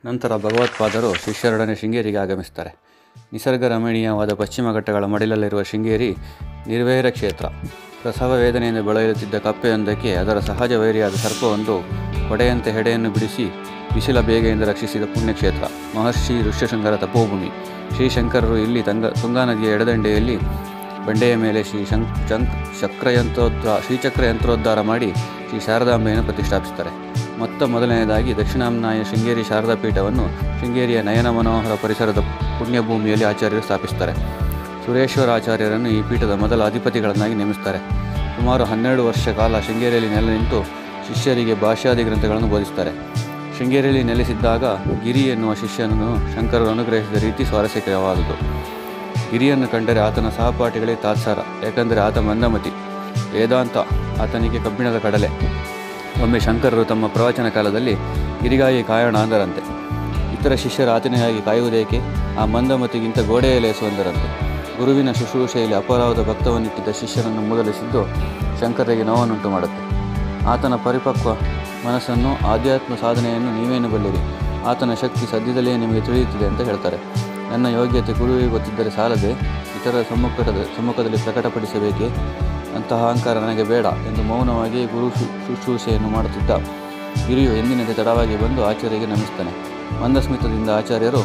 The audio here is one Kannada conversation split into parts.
ನಂತರ ಭಗವತ್ಪಾದರು ಶಿಷ್ಯರೊಡನೆ ಶೃಂಗೇರಿಗೆ ಆಗಮಿಸ್ತಾರೆ ನಿಸರ್ಗ ರಮಣೀಯವಾದ ಪಶ್ಚಿಮ ಘಟ್ಟಗಳ ಮಡಿಲಲ್ಲಿರುವ ಶೃಂಗೇರಿ ನಿರ್ವೈರ ಕ್ಷೇತ್ರ ಪ್ರಸವ ವೇದನೆಯಿಂದ ಬಳಲುತ್ತಿದ್ದ ಕಪ್ಪೆಯೊಂದಕ್ಕೆ ಅದರ ಸಹಜ ವೈರಿಯಾದ ಸರ್ಪವೊಂದು ಕೊಡೆಯಂತೆ ಹೆಡೆಯನ್ನು ಬಿಡಿಸಿ ಬಿಸಿಲ ಬೇಗೆಯಿಂದ ರಕ್ಷಿಸಿದ ಪುಣ್ಯಕ್ಷೇತ್ರ ಮಹರ್ಷಿ ಋಷ್ಯಶೃಂಗರ ತಪೋಭೂಮಿ ಶ್ರೀಶಂಕರರು ಇಲ್ಲಿ ತಂಗ ತುಂಗಾ ನದಿಯ ಎಡದಂಡೆಯಲ್ಲಿ ಬಂಡೆಯ ಮೇಲೆ ಶ್ರೀ ಶಂ ಚಂಕ್ ಚಕ್ರಯಂತ್ರೋದ್ಧ ಶ್ರೀಚಕ್ರ ಯಂತ್ರೋದ್ಧಾರ ಮಾಡಿ ಶ್ರೀ ಶಾರದಾಂಬೆಯನ್ನು ಪ್ರತಿಷ್ಠಾಪಿಸುತ್ತಾರೆ ಮೊತ್ತ ಮೊದಲನೆಯದಾಗಿ ದಕ್ಷಿಣಾಮ್ನಾಯ ಶೃಂಗೇರಿ ಶಾರದಾ ಪೀಠವನ್ನು ಶೃಂಗೇರಿಯ ನಯನ ಮನೋಹರ ಪರಿಸರದ ಪುಣ್ಯಭೂಮಿಯಲ್ಲಿ ಆಚಾರ್ಯರು ಸ್ಥಾಪಿಸುತ್ತಾರೆ ಸುರೇಶ್ವರ ಆಚಾರ್ಯರನ್ನು ಈ ಪೀಠದ ಮೊದಲ ಅಧಿಪತಿಗಳನ್ನಾಗಿ ನೇಮಿಸುತ್ತಾರೆ ಸುಮಾರು ಹನ್ನೆರಡು ವರ್ಷ ಕಾಲ ಶೃಂಗೇರಿಯಲ್ಲಿ ನೆಲೆ ನಿಂತು ಶಿಷ್ಯರಿಗೆ ಭಾಷ್ಯಾದಿ ಗ್ರಂಥಗಳನ್ನು ಬೋಧಿಸುತ್ತಾರೆ ಶೃಂಗೇರಿಯಲ್ಲಿ ನೆಲೆಸಿದ್ದಾಗ ಗಿರಿ ಎನ್ನುವ ಶಿಷ್ಯನನ್ನು ಶಂಕರರು ಅನುಗ್ರಹಿಸಿದ ರೀತಿ ಸ್ವಾರಸ್ಯಕರವಾದುದು ಗಿರಿಯನ್ನು ಕಂಡರೆ ಆತನ ಸಹಪಾಠಿಗಳೇ ತಾತ್ಸಾರ ಏಕೆಂದರೆ ಆತ ಮಂದಮತಿ ವೇದಾಂತ ಆತನಿಗೆ ಕಬ್ಬಿಣದ ಕಡಲೆ ಒಮ್ಮೆ ಶಂಕರರು ತಮ್ಮ ಪ್ರವಚನ ಕಾಲದಲ್ಲಿ ಗಿರಿಗಾಗಿ ಕಾಯೋಣ ಅಂದರಂತೆ ಇತರ ಶಿಷ್ಯರು ಆತನಿಗಾಗಿ ಕಾಯುವುದೇಕೆ ಆ ಮಂದಮತಿಗಿಂತ ಗೋಡೆಯ ಲೇಸುವಂದರಂತೆ ಗುರುವಿನ ಶುಶ್ರೂಷೆಯಲ್ಲಿ ಅಪರಾಧ ಭಕ್ತವನ್ನಿಟ್ಟಿದ್ದ ಶಿಷ್ಯನನ್ನು ಮೂದಲಿಸಿದ್ದು ಶಂಕರರಿಗೆ ನೋವನ್ನುಂಟು ಮಾಡುತ್ತೆ ಆತನ ಪರಿಪಕ್ವ ಮನಸ್ಸನ್ನು ಆಧ್ಯಾತ್ಮ ಸಾಧನೆಯನ್ನು ನೀವೇನು ಬಲ್ಲಿರಿ ಆತನ ಶಕ್ತಿ ಸದ್ಯದಲ್ಲೇ ನಿಮಗೆ ತಿಳಿಯುತ್ತಿದೆ ಅಂತ ಹೇಳ್ತಾರೆ ನನ್ನ ಯೋಗ್ಯತೆ ಗುರುವಿಗೆ ಗೊತ್ತಿದ್ದರೆ ಸಾಲದೆ ಇತರ ಸಮ್ಮುಖದ ಸಮ್ಮುಖದಲ್ಲಿ ಪ್ರಕಟಪಡಿಸಬೇಕೇ ಅಂತಹ ಅಹಂಕಾರ ನನಗೆ ಬೇಡ ಎಂದು ಮೌನವಾಗಿ ಗುರು ಶು ಶುಶ್ರೂಷೆಯನ್ನು ಮಾಡುತ್ತಿದ್ದ ಹಿರಿಯು ಎಂದಿನಂತೆ ತಡವಾಗಿ ಬಂದು ಆಚಾರ್ಯರಿಗೆ ನಮಿಸ್ತಾನೆ ಮಂದಸ್ಮಿತದಿಂದ ಆಚಾರ್ಯರು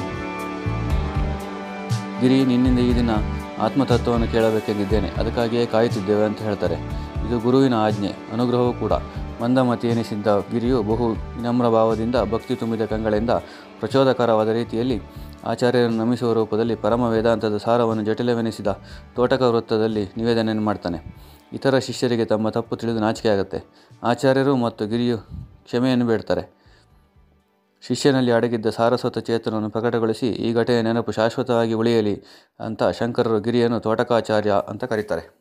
ಗಿರಿ ನಿನ್ನಿಂದ ಈ ದಿನ ಆತ್ಮತತ್ವವನ್ನು ಕೇಳಬೇಕೆಂದಿದ್ದೇನೆ ಅದಕ್ಕಾಗಿಯೇ ಕಾಯುತ್ತಿದ್ದೇವೆ ಅಂತ ಹೇಳ್ತಾರೆ ಇದು ಗುರುವಿನ ಆಜ್ಞೆ ಅನುಗ್ರಹವೂ ಕೂಡ ಮಂದಮತಿ ಎನಿಸಿದ್ದ ಗಿರಿಯು ಬಹು ವಿನಮ್ರ ಭಾವದಿಂದ ಭಕ್ತಿ ತುಂಬಿದ ಕಂಗಳಿಂದ ಪ್ರಚೋದಕರವಾದ ರೀತಿಯಲ್ಲಿ ಆಚಾರ್ಯರನ್ನು ನಮಿಸುವ ರೂಪದಲ್ಲಿ ಪರಮ ವೇದಾಂತದ ಸಾರವನ್ನು ಜಟಿಲವೆನಿಸಿದ ತೋಟಕ ವೃತ್ತದಲ್ಲಿ ನಿವೇದನೆಯನ್ನು ಮಾಡ್ತಾನೆ ಇತರ ಶಿಷ್ಯರಿಗೆ ತಮ್ಮ ತಪ್ಪು ತಿಳಿದು ನಾಚಿಕೆಯಾಗುತ್ತೆ ಆಚಾರ್ಯರು ಮತ್ತು ಗಿರಿಯು ಕ್ಷಮೆಯನ್ನು ಬೇಡ್ತಾರೆ ಶಿಷ್ಯನಲ್ಲಿ ಅಡಗಿದ್ದ ಸಾರಸ್ವತ ಚೇತನವನ್ನು ಪ್ರಕಟಗೊಳಿಸಿ ಈ ಘಟನೆಯ ನೆನಪು ಶಾಶ್ವತವಾಗಿ ಉಳಿಯಲಿ ಅಂತ ಶಂಕರರು ಗಿರಿಯನ್ನು ತೋಟಕಾಚಾರ್ಯ ಅಂತ ಕರೀತಾರೆ